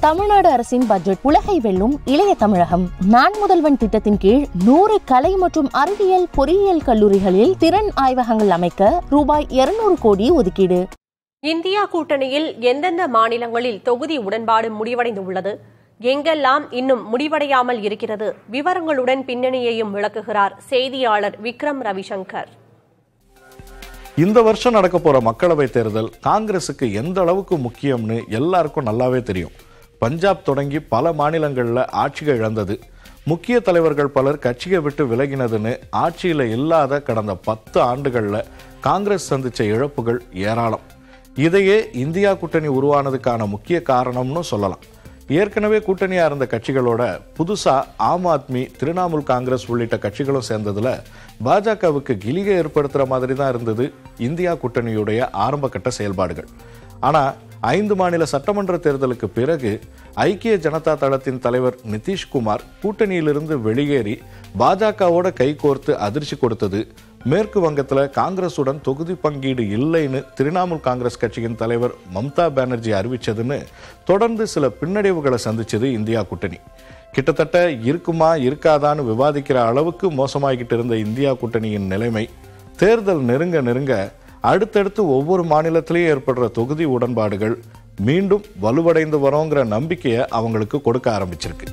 தமிழ்நாடு அரசின் பட்ஜெட் உலகை வெல்லும் இளைய தமிழகம் நான் முதல்வன் திட்டத்தின் கீழ் நூறு கலை மற்றும் அறிவியல் பொறியியல் கல்லூரிகளில் திறன் ஆய்வகங்கள் அமைக்க ரூபாய் இருநூறு கோடி ஒதுக்கீடு இந்தியா கூட்டணியில் எந்தெந்த மாநிலங்களில் தொகுதி உடன்பாடு முடிவடைந்துள்ளது எங்கெல்லாம் இன்னும் முடிவடையாமல் இருக்கிறது விவரங்களுடன் பின்னணியையும் விளக்குகிறார் செய்தியாளர் விக்ரம் ரவிசங்கர் இந்த வருஷம் நடக்க போற மக்களவை தேர்தல் காங்கிரசுக்கு எந்த அளவுக்கு முக்கியம்னு எல்லாருக்கும் நல்லாவே தெரியும் பஞ்சாப் தொடங்கி பல மாநிலங்கள்ல ஆட்சிகள் இழந்தது முக்கிய தலைவர்கள் பலர் கட்சியை விட்டு விலகினதுன்னு ஆட்சியில இல்லாத கடந்த பத்து ஆண்டுகள்ல காங்கிரஸ் சந்திச்ச இழப்புகள் ஏராளம் இதையே இந்தியா கூட்டணி உருவானதுக்கான முக்கிய காரணம்னு சொல்லலாம் ஏற்கனவே கூட்டணியா இருந்த கட்சிகளோட புதுசா ஆம் ஆத்மி திரிணாமுல் காங்கிரஸ் உள்ளிட்ட கட்சிகளும் சேர்ந்ததுல பாஜகவுக்கு கிளிகை ஏற்படுத்துற மாதிரி தான் இருந்தது இந்தியா கூட்டணியுடைய ஆரம்பகட்ட செயல்பாடுகள் ஆனா ஐந்து மாநில சட்டமன்ற தேர்தலுக்கு பிறகு ஐக்கிய ஜனதா தளத்தின் தலைவர் நிதிஷ்குமார் கூட்டணியிலிருந்து வெளியேறி பாஜகவோட கைகோர்த்து அதிர்ச்சி கொடுத்தது மேற்கு வங்கத்துல காங்கிரசுடன் தொகுதி பங்கீடு இல்லைன்னு திரிணாமுல் காங்கிரஸ் கட்சியின் தலைவர் மம்தா பானர்ஜி அறிவிச்சதுன்னு தொடர்ந்து சில பின்னடைவுகளை சந்திச்சது இந்தியா கூட்டணி கிட்டத்தட்ட இருக்குமா இருக்காதான்னு விவாதிக்கிற அளவுக்கு மோசமாகிட்டு இருந்த இந்தியா கூட்டணியின் நிலைமை தேர்தல் நெருங்க நெருங்க அடுத்தடுத்து ஒவ்வொரு மாநிலத்திலையும் ஏற்படுற தொகுதி உடன்பாடுகள் மீண்டும் வலுவடைந்து வரோங்கிற நம்பிக்கையை அவங்களுக்கு கொடுக்க ஆரம்பிச்சிருக்கு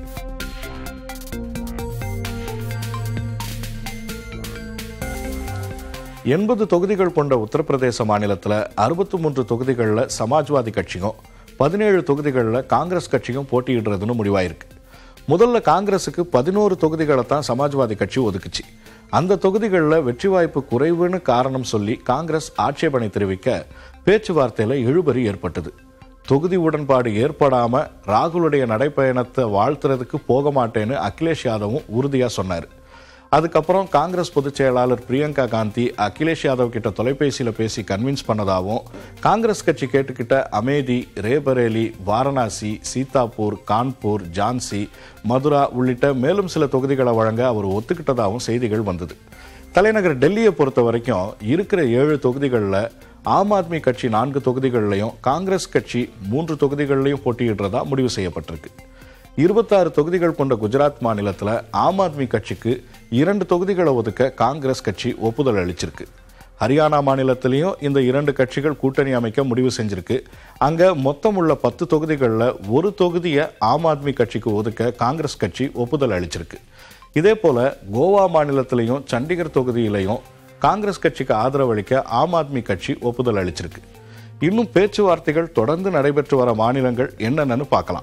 எண்பது தொகுதிகள் கொண்ட உத்தரப்பிரதேச மாநிலத்தில் அறுபத்தி மூன்று தொகுதிகளில் சமாஜ்வாதி கட்சியும் பதினேழு தொகுதிகளில் காங்கிரஸ் கட்சியும் போட்டியிடுறதுன்னு முடிவாயிருக்கு முதல்ல காங்கிரஸுக்கு பதினோரு தொகுதிகளை தான் சமாஜ்வாதி கட்சி ஒதுக்குச்சு அந்த தொகுதிகளில் வெற்றி வாய்ப்பு குறைவுன்னு காரணம் சொல்லி காங்கிரஸ் ஆட்சேபனை தெரிவிக்க பேச்சுவார்த்தையில் இழுபறி ஏற்பட்டது தொகுதி உடன்பாடு ஏற்படாம ராகுலுடைய நடைப்பயணத்தை வாழ்த்துறதுக்கு போக மாட்டேன்னு அகிலேஷ் யாதவும் உறுதியா சொன்னார் அதுக்கப்புறம் காங்கிரஸ் பொதுச் செயலாளர் பிரியங்கா காந்தி அகிலேஷ் யாதவ் கிட்ட தொலைபேசியில் பேசி கன்வின்ஸ் பண்ணதாகவும் காங்கிரஸ் கட்சி கேட்டுக்கிட்ட அமேதி ரேபரேலி வாரணாசி சீதாப்பூர் கான்பூர் ஜான்சி மதுரா உள்ளிட்ட மேலும் சில தொகுதிகளை வழங்க அவர் ஒத்துக்கிட்டதாகவும் செய்திகள் வந்தது தலைநகர் டெல்லியை பொறுத்த வரைக்கும் இருக்கிற ஏழு தொகுதிகளில் ஆம் ஆத்மி கட்சி நான்கு தொகுதிகளிலையும் காங்கிரஸ் கட்சி மூன்று தொகுதிகளிலையும் போட்டியிடுறதா முடிவு செய்யப்பட்டிருக்கு இருபத்தாறு தொகுதிகள் கொண்ட குஜராத் மாநிலத்தில் ஆம் ஆத்மி கட்சிக்கு இரண்டு தொகுதிகளை ஒதுக்க காங்கிரஸ் கட்சி ஒப்புதல் அளிச்சிருக்கு ஹரியானா மாநிலத்திலையும் இந்த இரண்டு கட்சிகள் கூட்டணி அமைக்க முடிவு செஞ்சிருக்கு அங்க மொத்தம் உள்ள பத்து தொகுதிகளில் ஒரு தொகுதியை ஆம் ஆத்மி கட்சிக்கு ஒதுக்க காங்கிரஸ் கட்சி ஒப்புதல் அளிச்சிருக்கு இதே போல கோவா மாநிலத்திலையும் சண்டிகர் தொகுதியிலையும் காங்கிரஸ் கட்சிக்கு ஆதரவளிக்க ஆம் ஆத்மி கட்சி ஒப்புதல் அளிச்சிருக்கு இன்னும் பேச்சுவார்த்தைகள் தொடர்ந்து நடைபெற்று வர மாநிலங்கள் என்னென்னு பார்க்கலாம்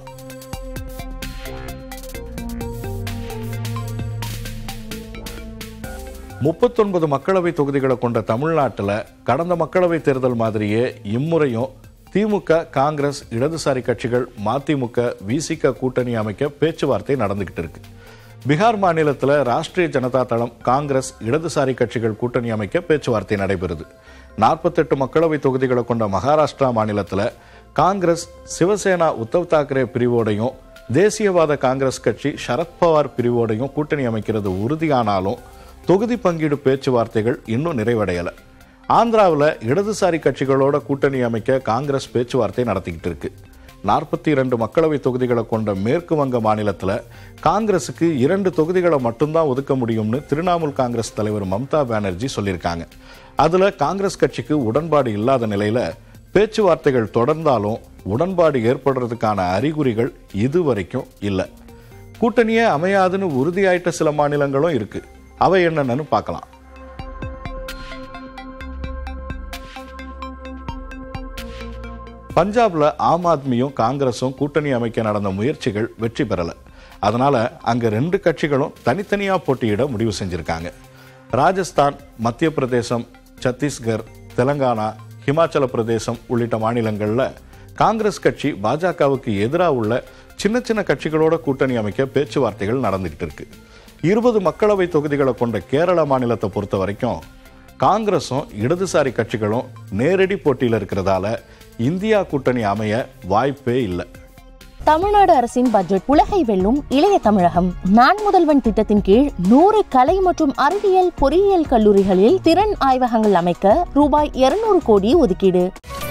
முப்பத்தொன்பது மக்களவை தொகுதிகளை கொண்ட தமிழ்நாட்டில் கடந்த மக்களவை தேர்தல் மாதிரியே இம்முறையும் திமுக காங்கிரஸ் இடதுசாரி கட்சிகள் மதிமுக விசிக கூட்டணி அமைக்க பேச்சுவார்த்தை நடந்துகிட்டு இருக்கு பீகார் மாநிலத்தில் ராஷ்டிரிய ஜனதா தளம் காங்கிரஸ் இடதுசாரி கட்சிகள் கூட்டணி அமைக்க பேச்சுவார்த்தை நடைபெறுது நாற்பத்தெட்டு மக்களவை தொகுதிகளை கொண்ட மகாராஷ்டிரா மாநிலத்தில் காங்கிரஸ் சிவசேனா உத்தவ் தாக்கரே பிரிவோடையும் தேசியவாத காங்கிரஸ் கட்சி சரத்பவார் பிரிவோடையும் கூட்டணி அமைக்கிறது உறுதியானாலும் தொகுதி பங்கீடு பேச்சுவார்த்தைகள் இன்னும் நிறைவடையலை ஆந்திராவில் இடதுசாரி கட்சிகளோட கூட்டணி அமைக்க காங்கிரஸ் பேச்சுவார்த்தை நடத்திக்கிட்டு இருக்கு நாற்பத்தி இரண்டு மக்களவை தொகுதிகளை கொண்ட மேற்கு வங்க மாநிலத்தில் காங்கிரஸுக்கு இரண்டு தொகுதிகளை மட்டும்தான் ஒதுக்க முடியும்னு திரிணாமுல் காங்கிரஸ் தலைவர் மம்தா பானர்ஜி சொல்லியிருக்காங்க அதில் காங்கிரஸ் கட்சிக்கு உடன்பாடு இல்லாத நிலையில் பேச்சுவார்த்தைகள் தொடர்ந்தாலும் உடன்பாடு ஏற்படுறதுக்கான அறிகுறிகள் இதுவரைக்கும் இல்லை கூட்டணியே அமையாதுன்னு உறுதியாயிட்ட சில மாநிலங்களும் இருக்கு அவை என்னென்னு பார்க்கலாம் பஞ்சாப்ல ஆம் ஆத்மியும் காங்கிரஸும் கூட்டணி அமைக்க நடந்த முயற்சிகள் வெற்றி பெறல அதனால அங்க ரெண்டு கட்சிகளும் தனித்தனியா போட்டியிட முடிவு செஞ்சிருக்காங்க ராஜஸ்தான் மத்திய பிரதேசம் சத்தீஸ்கர் தெலங்கானா ஹிமாச்சல பிரதேசம் உள்ளிட்ட மாநிலங்கள்ல காங்கிரஸ் கட்சி பாஜகவுக்கு எதிராக உள்ள சின்ன சின்ன கட்சிகளோட கூட்டணி அமைக்க பேச்சுவார்த்தைகள் நடந்துகிட்டு இருக்கு இருபது மக்களவை தொகுதிகளை கொண்ட கேரள மாநிலத்தை பொறுத்த வரைக்கும் காங்கிரஸும் இடதுசாரி கட்சிகளும் நேரடி போட்டியில் இருக்கிறதால இந்தியா கூட்டணி அமைய வாய்ப்பே இல்லை தமிழ்நாடு அரசின் பட்ஜெட் உலகை வெல்லும் இளைய தமிழகம் நான் முதல்வன் திட்டத்தின் கீழ் நூறு கலை மற்றும் அறிவியல் பொறியியல் கல்லூரிகளில் திறன் ஆய்வகங்கள் அமைக்க ரூபாய் இருநூறு கோடி ஒதுக்கீடு